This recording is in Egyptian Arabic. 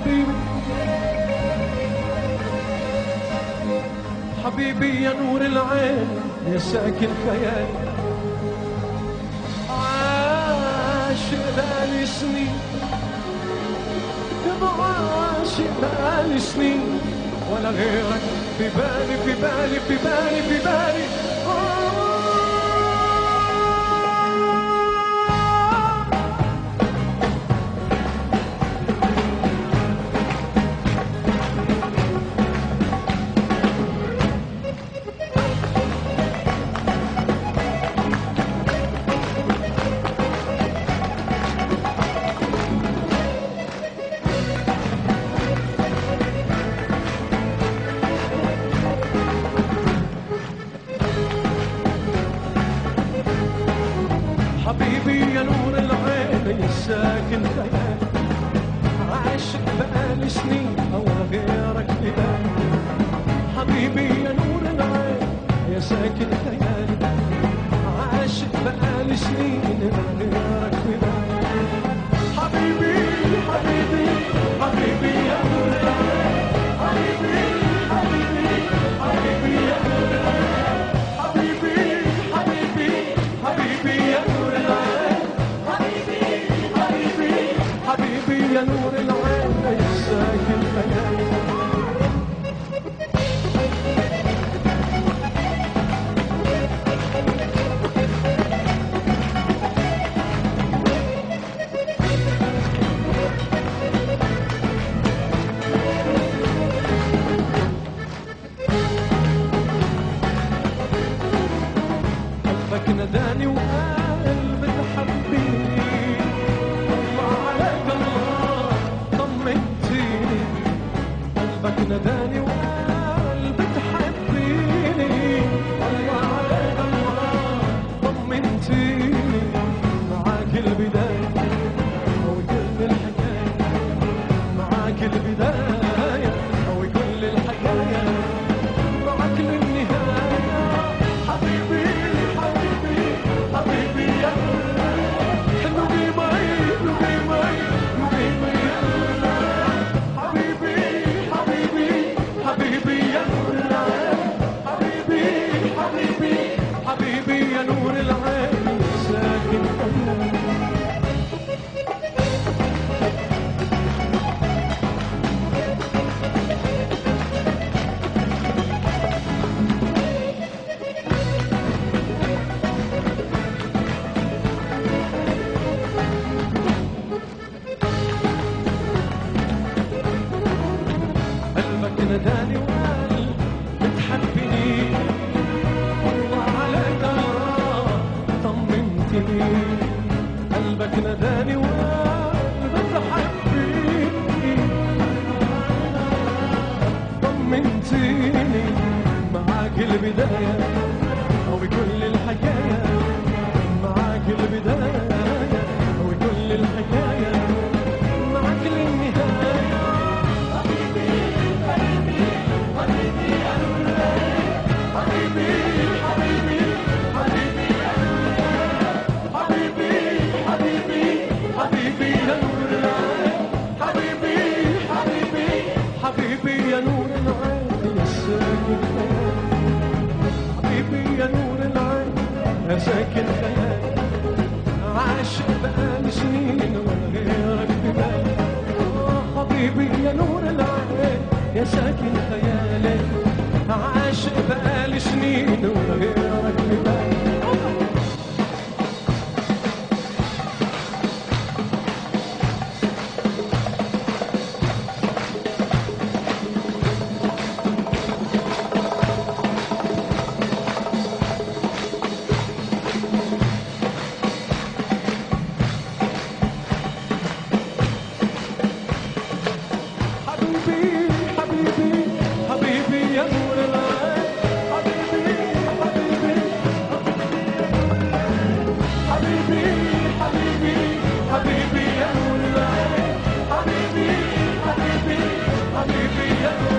حبيبي حبيبي يا نور العين يا ساكن خيالي عاشق بقالي سنين تبقى عاشق بقالي سنين ولا غيرك في بالي في بالي في بالي في بالي آه حبيبي يا نور العين يا ساكن خيالي عاشق بقالي سنين او غيرك ببالي حبيبي يا نور العين يا ساكن خيالي عاشق بقالي سنين غيرك ببالي حبيبي حبيبي حبيبي يا نور العين حبيبي حبيبي حبيبي يا نور العين حبيبي حبيبي حبيبي يا نور العين حبيبي حبيبي حبيبي يا نور العين يا ساكن خيالي قلبك نداني وقلبك حبيني الله عليك الله طمنتيني قلبك نداني وقلبك حبيني الله عليك الله طمنتيني معاك البداية وكل الحكاية معاك البداية وكل الحكاية معاك للنهاية حبيبي حبيبي حبيبي يا حبيبي ماي حبيبي ماي حبيبي يا حبيبي حبيبي حبيبي يا نور العين حبيبي حبيبي حبيبي يا نور العين ساكن قلبي قلبك نداني وقال بتحبني والله عليك الله طمنتني قلبك نداني وقال بتحبني طمنتني معاك البداية وبكل الحكاية معاك البداية وكل الحكاية معاك للنهاية حبيبي حبيبي حبيبي يا حبيبي حبيبي حبيبي يا نور العين حبيبي حبيبي حبيبي يا نور العين يا ساكن خيالي حبيبي يا نور العين يا ساكن خيالي عاشق بقالي سنين ولا غيرك ببالي آه حبيبي يا نور العين يا ساكن خيالي عاشق بقالي سنين ولا غيرك ببالي حبيبي حبيبي حبيبي يا نور العين حبيبي حبيبي حبيبي حبيبي حبيبي يا نور العين حبيبي حبيبي حبيبي يا نور